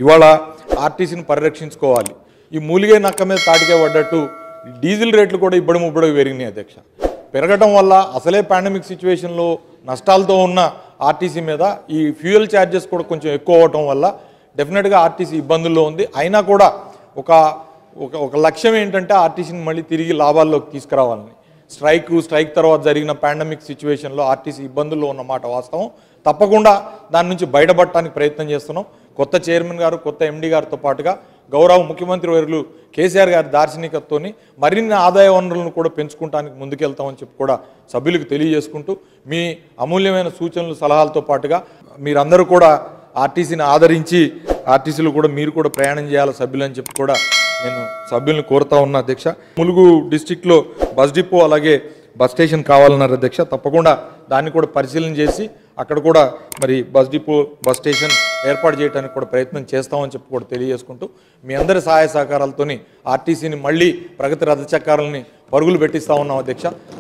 ఇవాళ ఆర్టీసీని పరిరక్షించుకోవాలి ఈ మూలిగే నక్క మీద తాటికే పడ్డట్టు డీజిల్ రేట్లు కూడా ఇబ్బడి ముబ్బడికి పెరిగినాయి అధ్యక్ష పెరగటం వల్ల అసలే పాండమిక్ సిచ్యువేషన్లో నష్టాలతో ఉన్న ఆర్టీసీ మీద ఈ ఫ్యూయల్ ఛార్జెస్ కూడా కొంచెం ఎక్కువ అవటం వల్ల డెఫినెట్గా ఆర్టీసీ ఇబ్బందుల్లో ఉంది అయినా కూడా ఒక ఒక ఒక లక్ష్యం ఏంటంటే ఆర్టీసీని మళ్ళీ తిరిగి లాభాల్లోకి తీసుకురావాలని స్ట్రైక్ స్ట్రైక్ తర్వాత జరిగిన పాండమిక్ సిచ్యువేషన్లో ఆర్టీసీ ఇబ్బందుల్లో ఉన్నమాట వాస్తవం తప్పకుండా దాని నుంచి బయటపడటానికి ప్రయత్నం చేస్తున్నాం కొత్త చైర్మన్ గారు కొత్త ఎండి గారితో పాటుగా గౌరవ ముఖ్యమంత్రి వర్యులు కేసీఆర్ గారి దార్శనికతతోని మరిన్ని ఆదాయ వనరులను కూడా పెంచుకుంటానికి ముందుకెళ్తామని చెప్పి కూడా సభ్యులకు తెలియజేసుకుంటూ మీ అమూల్యమైన సూచనలు సలహాలతో పాటుగా మీరందరూ కూడా ఆర్టీసీని ఆదరించి ఆర్టీసీలో కూడా మీరు కూడా ప్రయాణం చేయాలి సభ్యులు అని చెప్పి కూడా నేను సభ్యులను కోరుతా ఉన్నా అధ్యక్ష ములుగు డిస్టిక్లో బస్ డిపో అలాగే బస్ స్టేషన్ కావాలన్నారు అధ్యక్ష తప్పకుండా దాన్ని కూడా పరిశీలన చేసి అక్కడ కూడా మరి బస్ డిపో బస్ స్టేషన్ ఏర్పాటు చేయడానికి కూడా ప్రయత్నం చేస్తామని చెప్పి కూడా తెలియజేసుకుంటూ మీ అందరి సహాయ సహకారాలతోని ఆర్టీసీని మళ్ళీ ప్రగతి రథ చక్రాలని పరుగులు పెట్టిస్తా ఉన్నాం అధ్యక్ష